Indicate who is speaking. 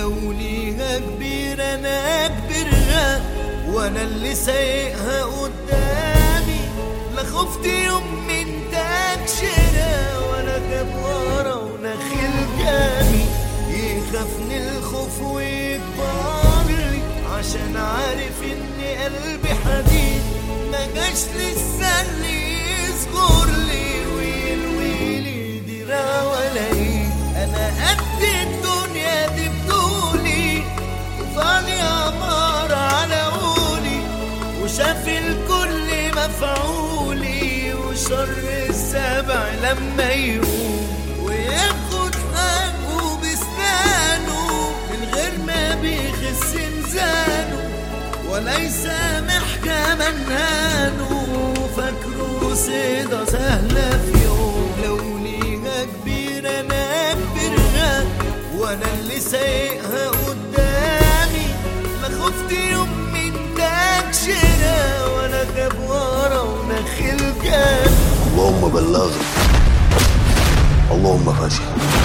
Speaker 1: لو ليها كبير انا اكبرها وانا اللي سايقها قدامي لا خفت يوم من تكشرة ولا جبارة ونخيل جامي يخافني الخوف ويكبرلي عشان عارف ان قلبي حديد ما جاش لسه اللي يصغر لي ويلويلي دراع ولا ايه انا قد الدنيا دي بطولي طوفاني عمار على قولي وشاف الكل مفعولي وشر السبع لما يقوم وياخد حقه بسنانه من غير ما بيخس ميزانه ولا يسامح كمان هانه فاكره صيدة سهلة في يوم لو ليها كبيرة انا اكبرها وانا اللي سايقها قدامي ما خفت يوم من تكشرة ولا جبارة ونخيل جامي
Speaker 2: اللهم بلغ اللهم فاشل